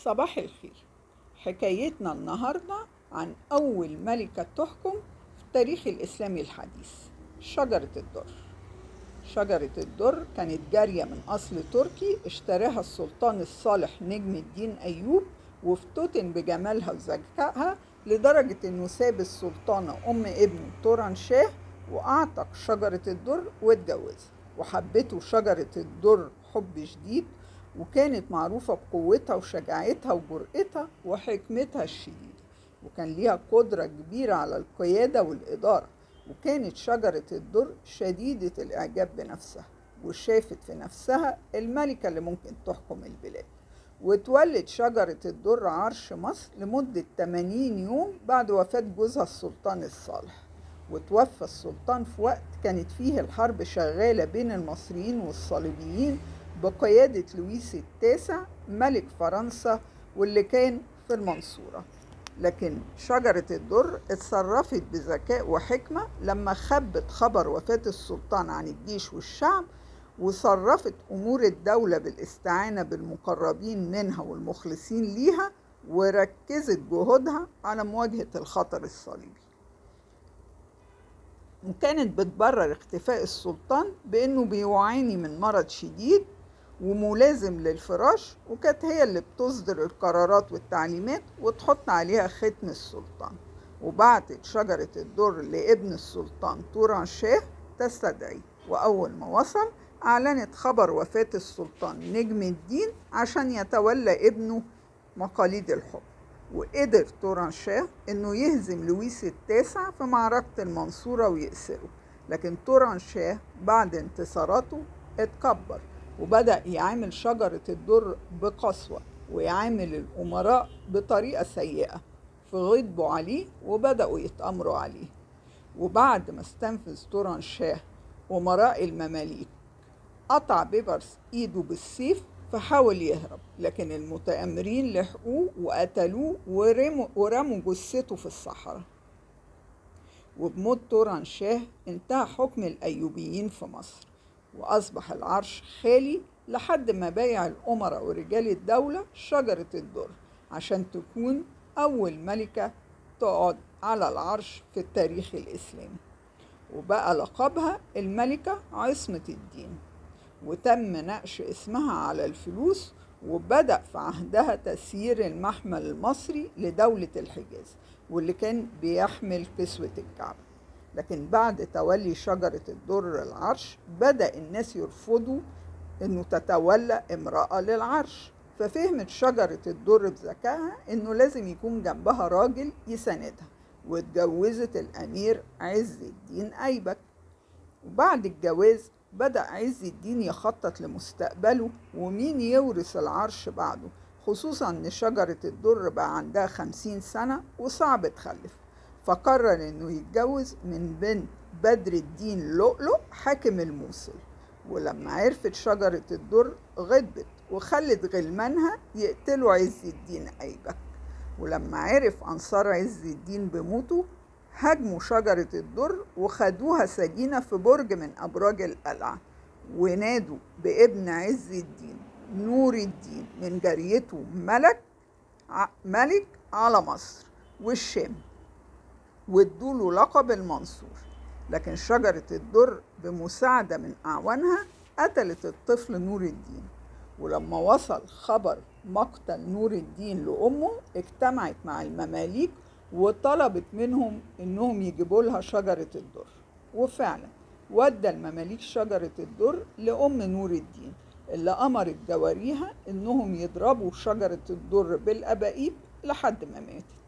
صباح الخير حكايتنا النهاردة عن أول ملكة تحكم في التاريخ الإسلامي الحديث شجرة الدر شجرة الدر كانت جارية من أصل تركي اشتراها السلطان الصالح نجم الدين أيوب وافتتن بجمالها وذكائها لدرجة إنه ساب السلطانة أم ابنه توران شاه وأعتق شجرة الدر واتجوزها وحبته شجرة الدر حب شديد وكانت معروفة بقوتها وشجاعتها وجرأتها وحكمتها الشديدة وكان ليها قدرة كبيرة على القيادة والإدارة وكانت شجرة الدر شديدة الإعجاب بنفسها وشافت في نفسها الملكة اللي ممكن تحكم البلاد وتولد شجرة الدر عرش مصر لمدة 80 يوم بعد وفاة جوزها السلطان الصالح وتوفى السلطان في وقت كانت فيه الحرب شغالة بين المصريين والصليبيين بقيادة لويس التاسع ملك فرنسا واللي كان في المنصورة لكن شجرة الدر اتصرفت بذكاء وحكمة لما خبت خبر وفاة السلطان عن الجيش والشعب وصرفت أمور الدولة بالاستعانة بالمقربين منها والمخلصين ليها وركزت جهودها على مواجهة الخطر الصليبي وكانت بتبرر اختفاء السلطان بأنه بيعاني من مرض شديد وملازم للفراش وكانت هي اللي بتصدر القرارات والتعليمات وتحط عليها ختم السلطان وبعتت شجرة الدر لابن السلطان توران شاه تستدعي وأول ما وصل أعلنت خبر وفاة السلطان نجم الدين عشان يتولى ابنه مقاليد الحكم وقدر توران شاه انه يهزم لويس التاسع في معركة المنصورة ويأسره لكن توران شاه بعد انتصاراته اتكبر وبدأ يعامل شجرة الدر بقسوة ويعامل الأمراء بطريقة سيئة فغضبوا عليه وبدأوا يتأمروا عليه وبعد ما استنفذ توران شاه أمراء المماليك قطع بيبرس إيده بالسيف فحاول يهرب لكن المتآمرين لحقوه وقتلوه ورموا, ورموا جثته في الصحراء وبموت توران شاه انتهى حكم الأيوبيين في مصر وأصبح العرش خالي لحد ما بايع الأمراء ورجال الدولة شجرة الدر عشان تكون أول ملكة تقعد على العرش في التاريخ الإسلامي وبقى لقبها الملكة عصمة الدين وتم نقش اسمها على الفلوس وبدأ في عهدها تسيير المحمل المصري لدولة الحجاز واللي كان بيحمل كسوة الكعبة لكن بعد تولي شجرة الدر العرش بدأ الناس يرفضوا إنه تتولى امرأة للعرش ففهمت شجرة الدر بذكائها إنه لازم يكون جنبها راجل يساندها واتجوزت الأمير عز الدين أيبك وبعد الجواز بدأ عز الدين يخطط لمستقبله ومين يورث العرش بعده خصوصا ان شجرة الدر بقى عندها خمسين سنة وصعب تخلف فقرر انه يتجوز من بنت بدر الدين لؤلؤ حاكم الموصل ولما عرفت شجرة الدر غضبت وخلت غلمانها يقتلوا عز الدين أيبك ولما عرف أنصار عز الدين بموته هاجموا شجرة الدر وخدوها سجينة في برج من أبراج القلعة ونادوا بابن عز الدين نور الدين من جريته ملك ملك على مصر والشام وادوله لقب المنصور لكن شجرة الدر بمساعدة من أعوانها قتلت الطفل نور الدين ولما وصل خبر مقتل نور الدين لأمه اجتمعت مع المماليك وطلبت منهم انهم يجيبوا لها شجرة الدر وفعلا ودى المماليك شجرة الدر لأم نور الدين اللي أمرت جواريها إنهم يضربوا شجرة الدر بالأبائيب لحد ما ماتت